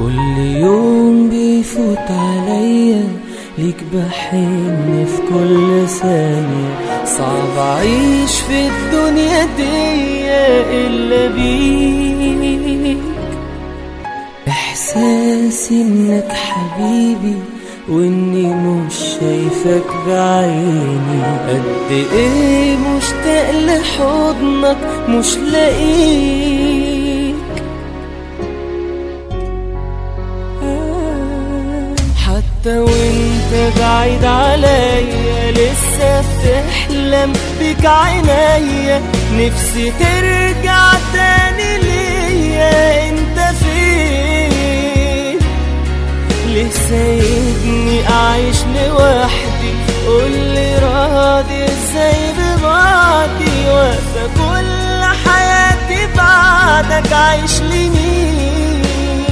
كل يوم بيفوت عليا ليك بحن في كل ثانية صعب أعيش في الدنيا دي إلا بيك إحساسي إنك حبيبي وإني مش شايفك بعيني قد إيه مشتاق لحضنك مش لاقيك حتى وانت بعيد عليا لسه بتحلم بك عينيا نفسي ترجع تاني ليا انت فين ليه سايبني اعيش لوحدي قولي راضي ازاي ببعدي واقفة كل حياتي بعدك عايش لمين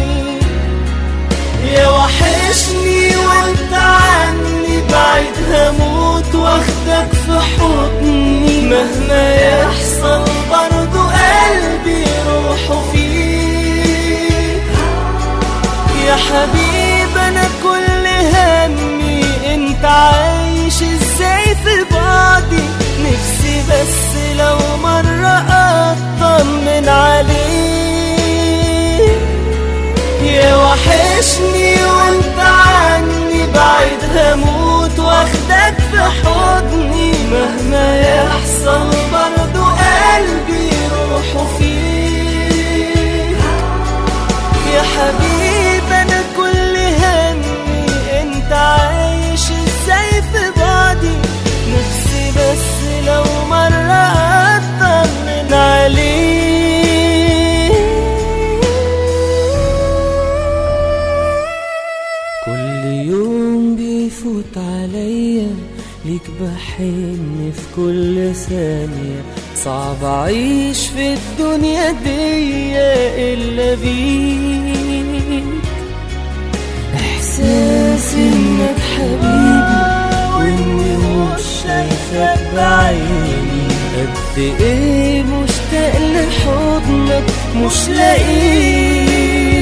يا وحشني وانت عني بعيد هموت واخدك في حضني مهما يحصل برضو قلبي روحه فيك يا حبيب انا كل همي انت عايش ازاي في بعدي نفسي بس لو مرة اطمن عليك يا وحشني وانت عني بعيد هموت واخدك في حضني مهما يحصل برضو قلبي روحه فيك يا حبيب انا كل همي انت عايش ازاي في بعدي نفسي بس لو مرة اطمن عليك كل يوم بيفوت عليا ليك بحن في كل ثانية صعب أعيش في الدنيا دي إلا بيك إحساس إنك حبيبي وإني مش شايفك بعيني قد إيه مشتاق لحضنك مش لاقيك